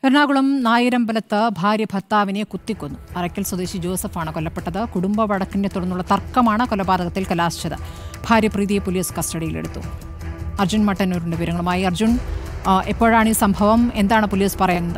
എറണാകുളം നായരമ്പലത്ത് ഭാര്യ ഭർത്താവിനെ കുത്തിക്കൊന്നു അറയ്ക്കൽ സ്വദേശി ജോസഫാണ് കൊല്ലപ്പെട്ടത് കുടുംബ വഴക്കിനെ തുടർന്നുള്ള തർക്കമാണ് കൊലപാതകത്തിൽ കലാശിച്ചത് ഭാര്യ പ്രീതിയെ പോലീസ് കസ്റ്റഡിയിലെടുത്തു അർജുൻ മട്ടന്നൂരിന്റെ വിവരങ്ങളുമായി അർജുൻ ആ, എപ്പോഴാണ് ഈ സംഭവം എന്താണ് പോലീസ് പറയുന്നത്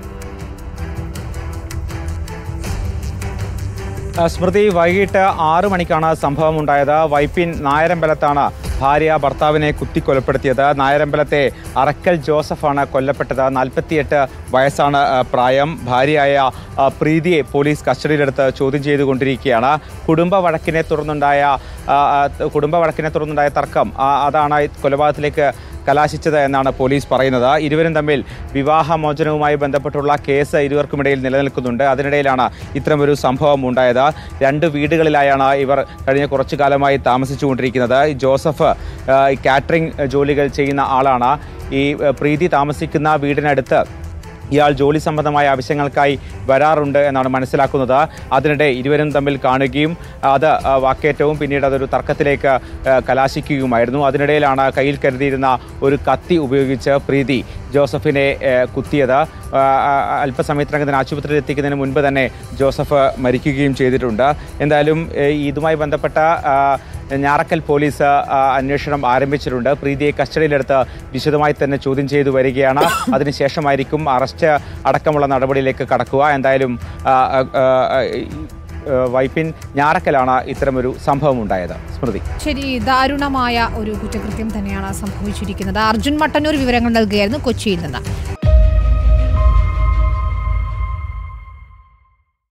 ആ, സ്മൃതി വൈകിട്ട് ആറു മണിക്കാണ് സംഭവം ഉണ്ടായത് വൈപ്പിൻ നായരമ്പലത്താണ് ഭാര്യ ഭർത്താവിനെ കുത്തിക്കൊലപ്പെടുത്തിയത് നായരമ്പലത്തെ അറക്കൽ ജോസഫാണ് കൊല്ലപ്പെട്ടത് നാൽപ്പത്തിയെട്ട് വയസ്സാണ് ആ, പ്രായം ഭാര്യയായ ആ, പ്രീതിയെ പോലീസ് കസ്റ്റഡിയിലെടുത്ത് ചോദ്യം ചെയ്തുകൊണ്ടിരിക്കുകയാണ് കുടുംബ വഴക്കിനെ തുടർന്നുണ്ടായ ആ, ആ, കുടുംബ വഴക്കിനെ തുടർന്നുണ്ടായ തർക്കം ആ, അതാണ് ഈ കൊലപാതകത്തിലേക്ക് കലാശിച്ചത് എന്നാണ് പോലീസ് പറയുന്നത് ഇരുവരും തമ്മിൽ വിവാഹമോചനവുമായി ബന്ധപ്പെട്ടുള്ള കേസ് ഇരുവർക്കുമിടയിൽ നിലനിൽക്കുന്നുണ്ട് അതിനിടയിലാണ് ഇത്തരമൊരു സംഭവം ഉണ്ടായത് രണ്ട് വീടുകളിലായാണ് ഇവർ കഴിഞ്ഞ കുറച്ചു കാലമായി താമസിച്ചുകൊണ്ടിരിക്കുന്നത് ഈ ജോസഫ് ആ, ഈ കാറ്ററിംഗ് ജോലികൾ ചെയ്യുന്ന ആളാണ് ഈ ആ, പ്രീതി താമസിക്കുന്ന വീടിനടുത്ത് ഇയാൾ ജോലി സംബന്ധമായ ആവശ്യങ്ങൾക്കായി വരാറുണ്ട് എന്നാണ് മനസ്സിലാക്കുന്നത് അതിനിടെ ഇരുവരും തമ്മിൽ കാണുകയും അത് ആ, വാക്കേറ്റവും പിന്നീട് അതൊരു തർക്കത്തിലേക്ക് ആ, കലാശിക്കുകയുമായിരുന്നു അതിനിടയിലാണ് കയ്യിൽ കരുതിയിരുന്ന ഒരു കത്തി ഉപയോഗിച്ച് പ്രീതി ജോസഫിനെ ആ, കുത്തിയത് ആ, ആ, അല്പസമയത്തിനകം തന്നെ ആശുപത്രിയിൽ എത്തിക്കുന്നതിന് മുൻപ് തന്നെ ജോസഫ് മരിക്കുകയും ചെയ്തിട്ടുണ്ട് എന്തായാലും ഏ, ഇതുമായി ബന്ധപ്പെട്ട ആ, ഞാറക്കൽ പോലീസ് ആ, അന്വേഷണം ആരംഭിച്ചിട്ടുണ്ട് പ്രീതിയെ കസ്റ്റഡിയിലെടുത്ത് വിശദമായി തന്നെ ചോദ്യം ചെയ്തു വരികയാണ് അതിനുശേഷമായിരിക്കും അറസ്റ്റ് അടക്കമുള്ള നടപടിയിലേക്ക് കടക്കുക എന്തായാലും ആ, ആ, ആ, ഈ, ആ, വൈപ്പിൻ ഞാറക്കലാണ് ഇത്തരമൊരു സംഭവം ഉണ്ടായത് സ്മൃതി ശരി ദാരുണമായ ഒരു കുറ്റകൃത്യം തന്നെയാണ് സംഭവിച്ചിരിക്കുന്നത് അർജുൻ മട്ടന്നൂർ വിവരങ്ങൾ നൽകുകയായിരുന്നു കൊച്ചിയിൽ നിന്ന്